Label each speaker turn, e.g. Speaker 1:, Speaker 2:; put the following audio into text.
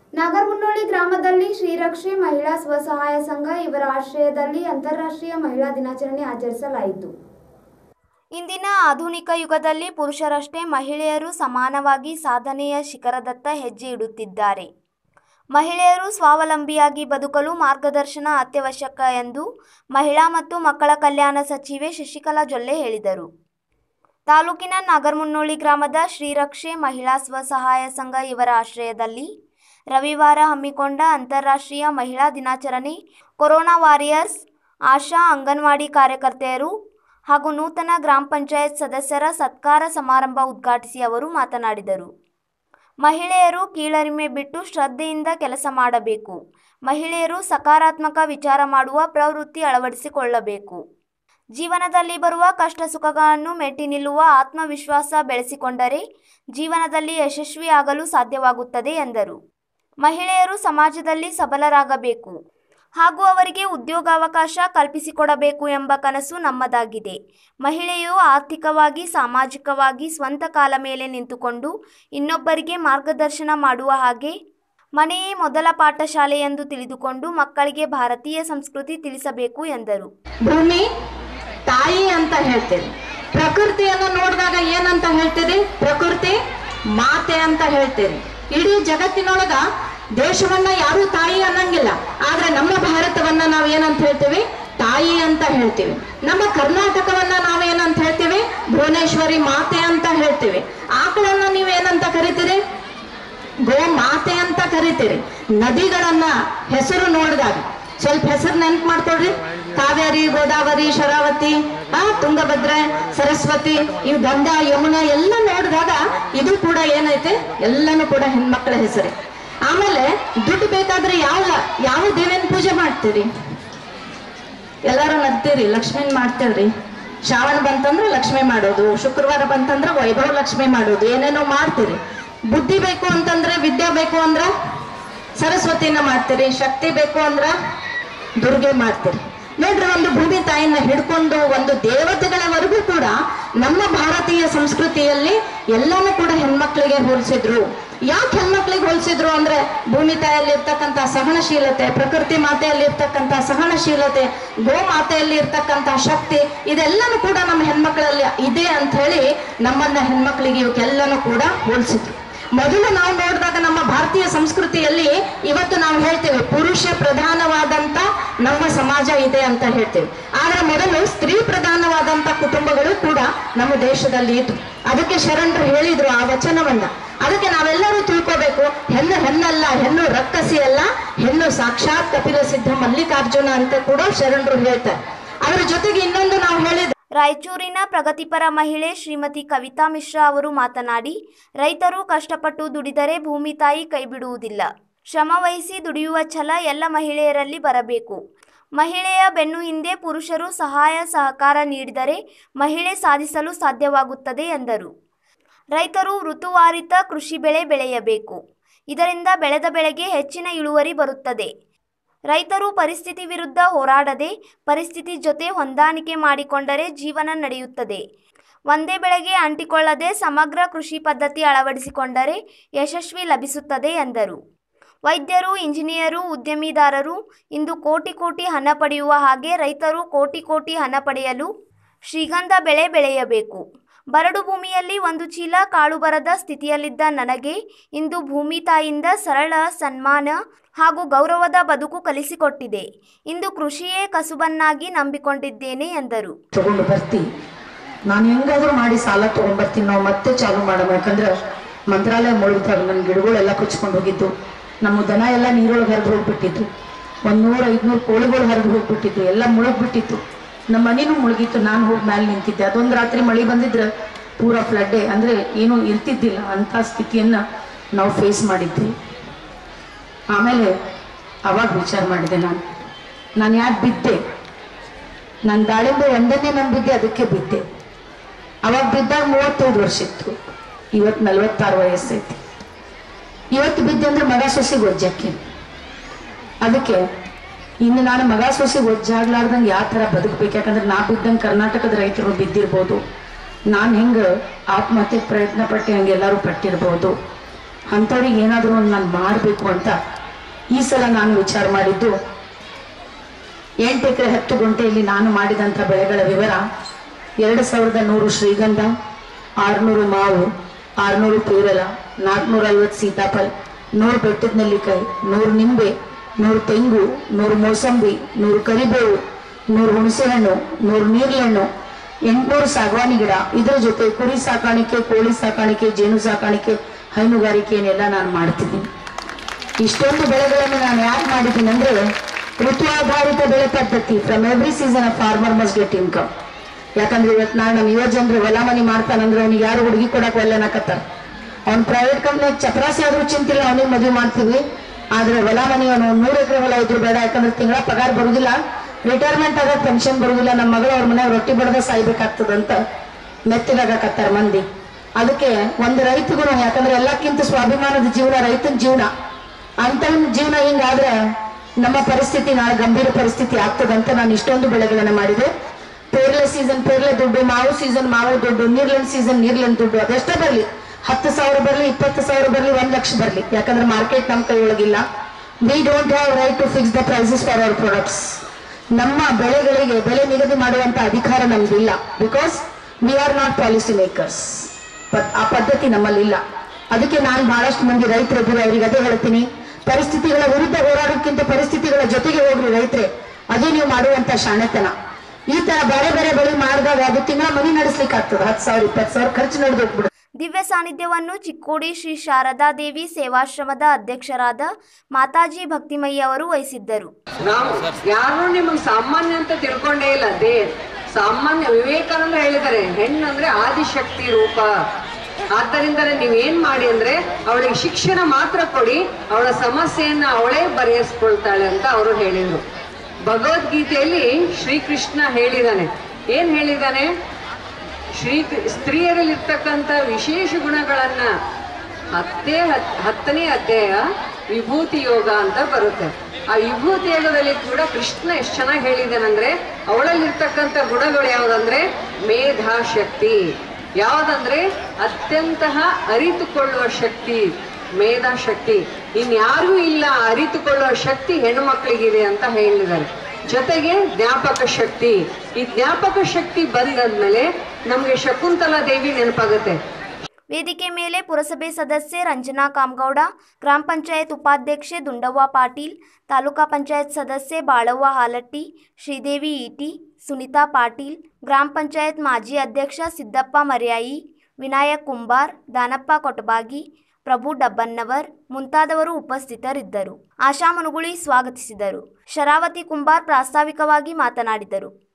Speaker 1: ನಾಗರಮುನ್ನೋಳಿ ಗ್ರಾಮದಲ್ಲಿ ಶ್ರೀರಕ್ಷೆ ಮಹಿಳಾ ಸ್ವಸಹಾಯ ಸಂಘ ಇವರ ಆಶ್ರಯದಲ್ಲಿ ಅಂತಾರಾಷ್ಟ್ರೀಯ ಮಹಿಳಾ ದಿನಾಚರಣೆ ಆಚರಿಸಲಾಯಿತು ಇಂದಿನ ಆಧುನಿಕ ಯುಗದಲ್ಲಿ ಪುರುಷರಷ್ಟೇ ಮಹಿಳೆಯರು ಸಮಾನವಾಗಿ ಸಾಧನೆಯ ಶಿಖರದತ್ತ ಹೆಜ್ಜೆ ಇಡುತ್ತಿದ್ದಾರೆ ಮಹಿಳೆಯರು ಸ್ವಾವಲಂಬಿಯಾಗಿ ಬದುಕಲು ಮಾರ್ಗದರ್ಶನ ಅತ್ಯವಶ್ಯಕ ಎಂದು ಮಹಿಳಾ ಮತ್ತು ಮಕ್ಕಳ ಕಲ್ಯಾಣ ಸಚಿವೆ ಶಶಿಕಲಾ ಜೊಲ್ಲೆ ಹೇಳಿದರು ತಾಲೂಕಿನ ನಾಗರಮುನ್ನೋಳಿ ಗ್ರಾಮದ ಶ್ರೀರಕ್ಷೆ ಮಹಿಳಾ ಸ್ವಸಹಾಯ ಸಂಘ ಇವರ ಆಶ್ರಯದಲ್ಲಿ ರವಿವಾರ ಹಮ್ಮಿಕೊಂಡ ಅಂತಾರಾಷ್ಟ್ರೀಯ ಮಹಿಳಾ ದಿನಾಚರಣೆ ಕೊರೋನಾ ವಾರಿಯರ್ಸ್ ಆಶಾ ಅಂಗನವಾಡಿ ಕಾರ್ಯಕರ್ತೆಯರು ಹಾಗೂ ನೂತನ ಗ್ರಾಮ ಪಂಚಾಯತ್ ಸದಸ್ಯರ ಸತ್ಕಾರ ಸಮಾರಂಭ ಉದ್ಘಾಟಿಸಿ ಅವರು ಮಾತನಾಡಿದರು ಮಹಿಳೆಯರು ಕೀಳರಿಮೆ ಬಿಟ್ಟು ಶ್ರದ್ಧೆಯಿಂದ ಕೆಲಸ ಮಾಡಬೇಕು ಮಹಿಳೆಯರು ಸಕಾರಾತ್ಮಕ ವಿಚಾರ ಮಾಡುವ ಪ್ರವೃತ್ತಿ ಅಳವಡಿಸಿಕೊಳ್ಳಬೇಕು ಜೀವನದಲ್ಲಿ ಬರುವ ಕಷ್ಟ ಸುಖಗಳನ್ನು ಮೆಟ್ಟಿ ನಿಲ್ಲುವ ಆತ್ಮವಿಶ್ವಾಸ ಬೆಳೆಸಿಕೊಂಡರೆ ಜೀವನದಲ್ಲಿ ಯಶಸ್ವಿಯಾಗಲು ಸಾಧ್ಯವಾಗುತ್ತದೆ ಎಂದರು ಮಹಿಳೆಯರು ಸಮಾಜದಲ್ಲಿ ಸಬಲರಾಗಬೇಕು ಹಾಗೂ ಅವರಿಗೆ ಉದ್ಯೋಗಾವಕಾಶ ಕಲ್ಪಿಸಿಕೊಡಬೇಕು ಎಂಬ ಕನಸು ನಮ್ಮದಾಗಿದೆ ಮಹಿಳೆಯು ಆರ್ಥಿಕವಾಗಿ ಸಾಮಾಜಿಕವಾಗಿ ಸ್ವಂತ ಕಾಲ ಮೇಲೆ ನಿಂತುಕೊಂಡು ಇನ್ನೊಬ್ಬರಿಗೆ ಮಾರ್ಗದರ್ಶನ ಮಾಡುವ ಹಾಗೆ ಮನೆಯೇ ಮೊದಲ ಪಾಠಶಾಲೆ ಎಂದು ತಿಳಿದುಕೊಂಡು ಮಕ್ಕಳಿಗೆ ಭಾರತೀಯ ಸಂಸ್ಕೃತಿ ತಿಳಿಸಬೇಕು ಎಂದರು
Speaker 2: ಭೂಮಿ ತಾಯಿ ಅಂತ ಹೇಳ್ತೀರಿ ಪ್ರಕೃತಿಯನ್ನು ನೋಡಿದಾಗ ಏನಂತ ಹೇಳ್ತೀರಿ ಪ್ರಕೃತಿ ಮಾತೆ ಅಂತ ಹೇಳ್ತೀರಿ ಇಡೀ ಜಗತ್ತಿನೊಳಗ ದೇಶವನ್ನ ಯಾರು ತಾಯಿ ಅನ್ನಂಗಿಲ್ಲ ಆದ್ರೆ ನಮ್ಮ ಭಾರತವನ್ನ ನಾವ್ ಏನಂತ ಹೇಳ್ತೀವಿ ತಾಯಿ ಅಂತ ಹೇಳ್ತೀವಿ ನಮ್ಮ ಕರ್ನಾಟಕವನ್ನ ನಾವೇನಂತ ಹೇಳ್ತೀವಿ ಭುವನೇಶ್ವರಿ ಮಾತೆ ಅಂತ ಹೇಳ್ತೀವಿ ಆಕಳನ್ನ ನೀವ್ ಏನಂತ ಕರಿತೀರಿ ಗೋ ಮಾತೆ ಅಂತ ಕರಿತೀರಿ ನದಿಗಳನ್ನ ಹೆಸರು ನೋಡಿದಾಗ ಸ್ವಲ್ಪ ಹೆಸರು ನೆನ್ಪು ಮಾಡ್ಕೊಳ್ರಿ ಕಾವೇರಿ ಗೋದಾವರಿ ಶರಾವತಿ ಆ ತುಂಗಭದ್ರೆ ಸರಸ್ವತಿ ಇವು ಗಂಗಾ ಯಮುನಾ ಎಲ್ಲ ನೋಡಿದಾಗ ಇದು ಕೂಡ ಏನೈತೆ ಎಲ್ಲನೂ ಕೂಡ ಹೆಣ್ಮಕ್ಳ ಹೆಸರೇ ಆಮೇಲೆ ದುಡ್ಡು ಬೇಕಾದ್ರೆ ಯಾವ ಯಾವ ದೇವಿನ ಪೂಜೆ ಮಾಡ್ತೀರಿ ಎಲ್ಲಾರು ನಗ್ತೀರಿ ಲಕ್ಷ್ಮಿನ್ ಮಾಡ್ತೇವ್ರಿ ಶ್ರಾವಣ ಬಂತಂದ್ರೆ ಲಕ್ಷ್ಮಿ ಮಾಡೋದು ಶುಕ್ರವಾರ ಬಂತಂದ್ರೆ ವೈಭವ ಲಕ್ಷ್ಮಿ ಮಾಡೋದು ಏನೇನೋ ಮಾಡ್ತೀರಿ ಬುದ್ಧಿ ಬೇಕು ಅಂತಂದ್ರೆ ವಿದ್ಯೆ ಬೇಕು ಅಂದ್ರ ಸರಸ್ವತಿನ ಮಾಡ್ತೀರಿ ಶಕ್ತಿ ಬೇಕು ಅಂದ್ರ ದುರ್ಗೆ ಮಾಡ್ತೀರಿ ನೋಡ್ರಿ ಒಂದು ಭೂಮಿ ತಾಯಿನ ಹಿಡ್ಕೊಂಡು ಒಂದು ದೇವತೆಗಳವರೆಗೂ ಕೂಡ ನಮ್ಮ ಭಾರತೀಯ ಸಂಸ್ಕೃತಿಯಲ್ಲಿ ಎಲ್ಲಾನು ಕೂಡ ಹೆಣ್ಮಕ್ಳಿಗೆ ಹೋಲಿಸಿದ್ರು ಯಾಕೆ ಹೆಣ್ಮಕ್ಳಿಗೆ ಹೋಲಿಸಿದ್ರು ಅಂದ್ರೆ ಭೂಮಿ ತಾಯಿಯಲ್ಲಿ ಇರ್ತಕ್ಕಂಥ ಸಹನಶೀಲತೆ ಪ್ರಕೃತಿ ಮಾತೆಯಲ್ಲಿ ಇರ್ತಕ್ಕಂಥ ಸಹನಶೀಲತೆ ಗೋ ಮಾತೆಯಲ್ಲಿ ಇರ್ತಕ್ಕಂಥ ಶಕ್ತಿ ಇದೆಲ್ಲನೂ ಕೂಡ ನಮ್ಮ ಹೆಣ್ಮಕ್ಳಲ್ಲಿ ಇದೆ ಅಂತ ಹೇಳಿ ನಮ್ಮನ್ನ ಹೆಣ್ಮಕ್ಳಿಗೆ ಇವಕ್ಕೆಲ್ಲನೂ ಕೂಡ ಹೋಲಿಸಿದ್ರು ಮೊದಲು ನಾವು ನೋಡಿದಾಗ ನಮ್ಮ ಭಾರತೀಯ ಸಂಸ್ಕೃತಿಯಲ್ಲಿ ಇವತ್ತು ನಾವು ಹೇಳ್ತೇವೆ ಪುರುಷ ಪ್ರಧಾನವಾದಂತ ನಮ್ಮ ಸಮಾಜ ಇದೆ ಅಂತ ಹೇಳ್ತೇವೆ ಆದ್ರೆ ಮೊದಲು ಸ್ತ್ರೀ ಪ್ರಧಾನವಾದಂತ ಕುಟುಂಬಗಳು ಕೂಡ ನಮ್ಮ ದೇಶದಲ್ಲಿ ಇತ್ತು ಅದಕ್ಕೆ ಶರಣರು ಹೇಳಿದ್ರು ಆ ವಚನವನ್ನ ಅದಕ್ಕೆ ನಾವೆಲ್ಲರೂ ತಿಳ್ಕೋಬೇಕು ಹೆಣ್ಣು ಹೆಣ್ಣಲ್ಲ ಹೆಣ್ಣು ರಕ್ಕಸಿ ಅಲ್ಲ ಹೆಣ್ಣು ಸಾಕ್ಷಾತ್ ಕಪಿಲ ಸಿದ್ಧ ಮಲ್ಲಿಕಾರ್ಜುನ ಅಂತ ಕೂಡ ಶರಣರು ಹೇಳ್ತಾರೆ ಅದರ ಜೊತೆಗೆ ಇನ್ನೊಂದು ನಾವು ಹೇಳಿದ
Speaker 1: ರಾಯಚೂರಿನ ಪ್ರಗತಿಪರ ಮಹಿಳೆ ಶ್ರೀಮತಿ ಕವಿತಾ ಮಿಶ್ರಾ ಅವರು ಮಾತನಾಡಿ ರೈತರು ಕಷ್ಟಪಟ್ಟು ದುಡಿದರೆ ಭೂಮಿ ತಾಯಿ ಕೈಬಿಡುವುದಿಲ್ಲ ಶ್ರಮವಹಿಸಿ ದುಡಿಯುವ ಛಲ ಎಲ್ಲ ಮಹಿಳೆಯರಲ್ಲಿ ಬರಬೇಕು ಮಹಿಳೆಯ ಬೆನ್ನು ಹಿಂದೆ ಪುರುಷರು ಸಹಾಯ ಸಹಕಾರ ನೀಡಿದರೆ ಮಹಿಳೆ ಸಾಧಿಸಲು ಸಾಧ್ಯವಾಗುತ್ತದೆ ಎಂದರು ರೈತರು ಋತುವಾರಿತ ಕೃಷಿ ಬೆಳೆ ಬೆಳೆಯಬೇಕು ಇದರಿಂದ ಬೆಳೆದ ಬೆಳೆಗೆ ಹೆಚ್ಚಿನ ಇಳುವರಿ ಬರುತ್ತದೆ ರೈತರು ಪರಿಸ್ಥಿತಿ ವಿರುದ್ಧ ಹೋರಾಡದೆ ಪರಿಸ್ಥಿತಿ ಜೊತೆ ಹೊಂದಾಣಿಕೆ ಮಾಡಿಕೊಂಡರೆ ಜೀವನ ನಡೆಯುತ್ತದೆ ಒಂದೇ ಬೆಳೆಗೆ ಅಂಟಿಕೊಳ್ಳದೆ ಸಮಗ್ರ ಕೃಷಿ ಪದ್ಧತಿ ಅಳವಡಿಸಿಕೊಂಡರೆ ಯಶಸ್ವಿ ಲಭಿಸುತ್ತದೆ ಎಂದರು ವೈದ್ಯರು ಇಂಜಿನಿಯರು ಉದ್ಯಮಿದಾರರು ಇಂದು ಕೋಟಿ ಕೋಟಿ ಹಣ ಪಡೆಯುವ ಹಾಗೆ ರೈತರು ಕೋಟಿ ಕೋಟಿ ಹಣ ಪಡೆಯಲು ಶ್ರೀಗಂಧ ಬೆಳೆ ಬೆಳೆಯಬೇಕು ಬರಡು ಭೂಮಿಯಲ್ಲಿ ಒಂದು ಚೀಲ ಕಾಳು ಬರದ ಸ್ಥಿತಿಯಲ್ಲಿದ್ದ ನನಗೆ ಇಂದು ಭೂಮಿ ತಾಯಿಯಿಂದ ಸರಳ ಸನ್ಮಾನ ಹಾಗೂ ಗೌರವದ ಬದುಕು ಕಲಿಸಿಕೊಟ್ಟಿದೆ ಇಂದು ಕೃಷಿಯೇ ಕಸುಬನ್ನಾಗಿ ನಂಬಿಕೊಂಡಿದ್ದೇನೆ ಎಂದರು
Speaker 2: ತಗೊಂಡು ಬರ್ತೀನಿ ನಾನು ಹೆಂಗಾದ್ರೂ ಮಾಡಿ ಸಾಲ ತಗೊಂಡ್ಬರ್ತೀನಿ ನಾವು ಮತ್ತೆ ಚಾಲು ಮಾಡೋಣ ಯಾಕಂದ್ರೆ ಮಂತ್ರಾಲಯ ಮುಳುಗ್ತಾರೆ ನನ್ನ ಗಿಡಗಳೆಲ್ಲ ಕೊಚ್ಕೊಂಡು ಹೋಗಿದ್ದು ನಮ್ಮ ದನ ಎಲ್ಲ ನೀರೊಳಗೆ ಹರಿದು ಹೋಗ್ಬಿಟ್ಟಿತ್ತು ಒಂದು ನೂರ ಐದ್ನೂರು ಕೋಳಿಗಳು ಹರಿದು ಹೋಗ್ಬಿಟ್ಟಿತ್ತು ಎಲ್ಲ ಮುಳುಗ್ಬಿಟ್ಟಿತ್ತು ನಮ್ಮ ಮನೇನು ಮುಳುಗಿತ್ತು ನಾನು ಹೋಗಿ ಮೇಲೆ ನಿಂತಿದ್ದೆ ಅದೊಂದು ರಾತ್ರಿ ಮಳೆ ಬಂದಿದ್ರೆ ಪೂರಾ ಫ್ಲಡ್ಡೆ ಅಂದ್ರೆ ಏನು ಇರ್ತಿದ್ದಿಲ್ಲ ಅಂತ ಸ್ಥಿತಿಯನ್ನ ನಾವು ಫೇಸ್ ಮಾಡಿದ್ವಿ ಆಮೇಲೆ ಅವಾಗ ವಿಚಾರ ಮಾಡಿದೆ ನಾನು ನಾನು ಯಾಕೆ ಬಿದ್ದೆ ನಾನು ದಾಳಿಂಬೆ ಒಂದನ್ನೇ ನಂಬಿದ್ದೆ ಅದಕ್ಕೆ ಬಿದ್ದೆ ಅವಾಗ ಬಿದ್ದಾಗ ಮೂವತ್ತೈದು ವರ್ಷ ಇತ್ತು ಇವತ್ತು ನಲವತ್ತಾರು ವಯಸ್ಸೈತಿ ಇವತ್ತು ಬಿದ್ದೆ ಅಂದ್ರೆ ಮಗ ಸೊಸಿಗೆ ಒಜ್ಜಕ್ಕೆ ಅದಕ್ಕೆ ಇನ್ನು ನಾನು ಮಗ ಸೊಸಿಗೆ ಒಜ್ಜಾಗ್ಲಾರ್ದಂಗೆ ಯಾವ ಥರ ಬದುಕಬೇಕು ಯಾಕಂದ್ರೆ ನಾ ಬಿದ್ದಂಗೆ ಕರ್ನಾಟಕದ ರೈತರು ಬಿದ್ದಿರ್ಬೋದು ನಾನು ಹೆಂಗೆ ಆತ್ಮಹತ್ಯೆ ಪ್ರಯತ್ನ ಪಟ್ಟು ಹಂಗೆ ಎಲ್ಲರೂ ಪಟ್ಟಿರ್ಬೋದು ಅಂಥವ್ರಿಗೆ ಏನಾದರೂ ಒಂದು ನಾನು ಮಾಡಬೇಕು ಅಂತ ಈ ಸಲ ನಾನು ವಿಚಾರ ಮಾಡಿದ್ದು ಎಂಟು ಎಕರೆ ಹತ್ತು ಗುಂಟೆಯಲ್ಲಿ ನಾನು ಮಾಡಿದಂಥ ಬೆಳೆಗಳ ವಿವರ ಎರಡು ಸಾವಿರದ ನೂರು ಶ್ರೀಗಂಧ ಆರುನೂರು ಮಾವು ಆರುನೂರು ಪೇರಲ ನಾಲ್ಕುನೂರ ಐವತ್ತು ಸೀತಾಫಲ್ ನೂರು ಬೆಟ್ಟದ ನೆಲ್ಲಿಕಾಯಿ ನೂರು ನಿಂಬೆ ನೂರು ತೆಂಗು ನೂರು ಮೋಸಂಬಿ ನೂರು ಕರಿಬೇವು ನೂರು ಹುಣಸೆಹಣ್ಣು ನೂರು ನೀರ್ಲೆಹಣ್ಣು ಎಂಟುನೂರು ಸಾಗವಾನಿ ಗಿಡ ಇದರ ಜೊತೆ ಕುರಿ ಸಾಕಾಣಿಕೆ ಕೋಳಿ ಸಾಕಾಣಿಕೆ ಜೇನು ಸಾಕಾಣಿಕೆ ಹೈನುಗಾರಿಕೆಯನ್ನೆಲ್ಲ ನಾನು ಮಾಡ್ತಿದ್ದೀನಿ ಇಷ್ಟೊಂದು ಬೆಳೆಗಳನ್ನು ನಾನು ಯಾಕೆ ಮಾಡಿದ್ದೀನಿ ಅಂದ್ರೆ ಋತು ಆಧಾರಿತ ಬೆಳೆ ಪದ್ಧತಿ from every season of farmer must get income ಯಾಕಂದ್ರೆ ಇವತ್ತು ನಾಳೆ ನಮ್ಮ ಯುವ ಜನರು ಹೊಲ ಮನಿ ಮಾಡ್ತಾನಂದ್ರೆ ಅವ್ನಿಗೆ ಯಾರು ಹುಡುಗಿ ಕೊಡಕ್ ಒಲ್ಲೆನಕತ್ತಾರ ಅವ್ನ ಪ್ರೈವೇಟ್ ಕಂಪ್ನಿಯಾಗ ಚಪರಾಸಿ ಆದ್ರೂ ಚಿಂತಿಲ್ಲ ಅವನಿಗೆ ಮದುವೆ ಮಾಡ್ತೀವಿ ಆದ್ರೆ ಹೊಲ ಮನಿ ಅವನು ನೂರು ಎಕರೆ ಹೊಲ ಇದ್ರು ಬೇಡ ಯಾಕಂದ್ರೆ ತಿಂಗಳ ಪಗಾರ ಬರುದಿಲ್ಲ ರಿಟೈರ್ಮೆಂಟ್ ಆದ ಪೆನ್ಷನ್ ಬರುದಿಲ್ಲ ನಮ್ಮ ಮಗಳು ಅವ್ರ ಮನೆ ರೊಟ್ಟಿ ಬಡದ ಸಾಯ್ಬೇಕಾಗ್ತದಂತ ಮೆತ್ತಗಾಗಕತ್ತಾರ ಮಂದಿ ಅದಕ್ಕೆ ಒಂದು ರೈತಗೂ ಯಾಕಂದ್ರೆ ಎಲ್ಲಕ್ಕಿಂತ ಸ್ವಾಭಿಮಾನದ ಜೀವನ ರೈತನ ಜೀವನ ಅಂತ ಜೀವನ ಹಿಂಗಾದ್ರೆ ನಮ್ಮ ಪರಿಸ್ಥಿತಿ ನಾಳೆ ಗಂಭೀರ ಪರಿಸ್ಥಿತಿ ಆಗ್ತದಂತ ನಾನು ಇಷ್ಟೊಂದು ಬೆಳೆಗಳನ್ನ ಮಾಡಿದೆ ಪೇರ್ಲೆ ಸೀಸನ್ ಪೇರ್ಲೆ ದುಡ್ಡು ಮಾವು ಸೀಸನ್ ಮಾವು ದುಡ್ಡು ನೀರ್ಲೆನ್ ಸೀಸನ್ ನೀರ್ಲೆನ್ ದುಡ್ಡು ಅದೆಷ್ಟೇ ಬರಲಿ ಹತ್ತು ಸಾವಿರ ಬರಲಿ ಇಪ್ಪತ್ತು ಸಾವಿರ ಬರಲಿ ಒಂದ್ ಲಕ್ಷ ಬರಲಿ ಯಾಕಂದ್ರೆ ಮಾರ್ಕೆಟ್ ನಮ್ಮ ಕೈ ಒಳಗಿಲ್ಲ we don't have right to fix the prices for our products ನಮ್ಮ ಬೆಳೆಗಳಿಗೆ ಬೆಲೆ ನಿಗದಿ ಮಾಡುವಂತ ಅಧಿಕಾರ ನಮ್ದಿಲ್ಲ because we are not policy makers ಆ ಪದ್ಧತಿ ನಮ್ಮಲ್ಲಿ ಇಲ್ಲ ಅದಕ್ಕೆ ನಾನು ಬಹಳಷ್ಟು ಮಂದಿ ರೈತರಿದ್ದಾರೆ ಅವರಿಗೆ ಅದೇ ಹೇಳ್ತೀನಿ ಪರಿಸ್ಥಿತಿಗಳ ವಿರುದ್ಧ ಹೋರಾಡೋಕ್ಕಿಂತ ಪರಿಸ್ಥಿತಿಗಳ ಜೊತೆಗೆ ಹೋಗ್ರಿ ರೈತರೆ ಅದೇ ನೀವು ಮಾಡುವಂತ ಶಾಣೆತನ ಈ ತರ ಬೇರೆ ಬೇರೆ ಬೆಳೆ ಮಾಡಿದಾಗ ಅದು ತಿಂಗಳ ಮನಿ ನಡೆಸ್ಲಿಕ್ಕೆ ಆಗ್ತದೆ ಹತ್ತು ಸಾವಿರ ಇಪ್ಪತ್ತು ಸಾವಿರ ಖರ್ಚು ನಡೆದು ಹೋಗ್ಬಿಡುತ್ತೆ
Speaker 1: ದಿವ್ಯ ಸಾನ್ನಿಧ್ಯವನ್ನು ಚಿಕ್ಕೋಡಿ ಶ್ರೀ ಶಾರದಾ ದೇವಿ ಸೇವಾಶ್ರಮದ ಅಧ್ಯಕ್ಷರಾದ ಮಾತಾಜಿ ಭಕ್ತಿಮಯ್ಯ ಅವರು ವಹಿಸಿದ್ದರು
Speaker 3: ನಾವು ಯಾರು ನಿಮಗೆ ಸಾಮಾನ್ಯ ಅಂತ ತಿಳ್ಕೊಂಡೇ ಇಲ್ಲ ದೇ ಸಾಮಾನ್ಯ ವಿವೇಕಾನಂದ ಹೇಳಿದ್ದಾರೆ ಹೆಣ್ಣಂದ್ರೆ ಆದಿಶಕ್ತಿ ರೂಪ ಆದ್ದರಿಂದಲೇ ನೀವೇನ್ ಮಾಡಿ ಅಂದ್ರೆ ಅವಳಿಗೆ ಶಿಕ್ಷಣ ಮಾತ್ರ ಕೊಡಿ ಅವಳ ಸಮಸ್ಯೆಯನ್ನ ಅವಳೇ ಬರೆಯಿಸ್ಕೊಳ್ತಾಳೆ ಅಂತ ಅವರು ಹೇಳಿದ್ರು ಭಗವದ್ಗೀತೆಯಲ್ಲಿ ಶ್ರೀಕೃಷ್ಣ ಹೇಳಿದಾನೆ ಏನ್ ಹೇಳಿದಾನೆ ಶ್ರೀ ಸ್ತ್ರೀಯರಲ್ಲಿರ್ತಕ್ಕಂಥ ವಿಶೇಷ ಗುಣಗಳನ್ನ ಹತ್ತೇ ಹತ್ ಹತ್ತನೇ ಅಧ್ಯಾಯ ವಿಭೂತಿ ಯೋಗ ಅಂತ ಬರುತ್ತೆ ಆ ವಿಭೂತಿ ಯೋಗದಲ್ಲಿ ಕೂಡ ಕೃಷ್ಣ ಎಷ್ಟು ಚೆನ್ನಾಗಿ ಹೇಳಿದಾನಂದ್ರೆ ಅವಳಲ್ಲಿರ್ತಕ್ಕಂಥ ಗುಣಗಳು ಯಾವುದಂದ್ರೆ ಮೇಧಾಶಕ್ತಿ ಯಾವುದಂದ್ರೆ ಅತ್ಯಂತಹ ಅರಿತುಕೊಳ್ಳುವ ಶಕ್ತಿ ಮೇಧಾಶಕ್ತಿ ಇನ್ಯಾರಿಗೂ ಇಲ್ಲ ಅರಿತುಕೊಳ್ಳುವ ಶಕ್ತಿ ಹೆಣ್ಣು ಮಕ್ಕಳಿಗಿದೆ ಅಂತ ಹೇಳಿದ್ದಾರೆ ಜೊತೆಗೆ ಜ್ಞಾಪಕ ಶಕ್ತಿ ಈ ಜ್ಞಾಪಕ ಶಕ್ತಿ ಬಂದಾದ್ಮೇಲೆ ನಮ್ಗೆ ಶಕುಂತಲಾ ದೇವಿ ನೆನಪಾಗುತ್ತೆ
Speaker 1: ವೇದಿಕೆ ಮೇಲೆ ಪುರಸಭೆ ಸದಸ್ಯೆ ರಂಜನಾ ಕಾಮಗೌಡ ಗ್ರಾಮ ಪಂಚಾಯತ್ ಉಪಾಧ್ಯಕ್ಷೆ ದುಂಡವ್ವ ಪಾಟೀಲ್ ತಾಲೂಕಾ ಪಂಚಾಯತ್ ಸದಸ್ಯೆ ಬಾಳವ್ವ ಹಾಲಟ್ಟಿ ಶ್ರೀದೇವಿ ಈಟಿ ಸುನಿತಾ ಪಾಟೀಲ್ ಗ್ರಾಮ ಪಂಚಾಯತ್ ಮಾಜಿ ಅಧ್ಯಕ್ಷ ಸಿದ್ದಪ್ಪ ಮರ್ಯಾಯಿ ವಿನಾಯಕ್ ಕುಂಬಾರ್ ದಾನಪ್ಪ ಕೊಟಬಾಗಿ ಪ್ರಭು ಡಬ್ಬನ್ನವರ್ ಮುಂತಾದವರು ಉಪಸ್ಥಿತರಿದ್ದರು ಆಶಾ ಮನುಗುಳಿ ಸ್ವಾಗತಿಸಿದರು ಶರಾವತಿ ಕುಂಬಾರ್ ಪ್ರಾಸ್ತಾವಿಕವಾಗಿ ಮಾತನಾಡಿದರು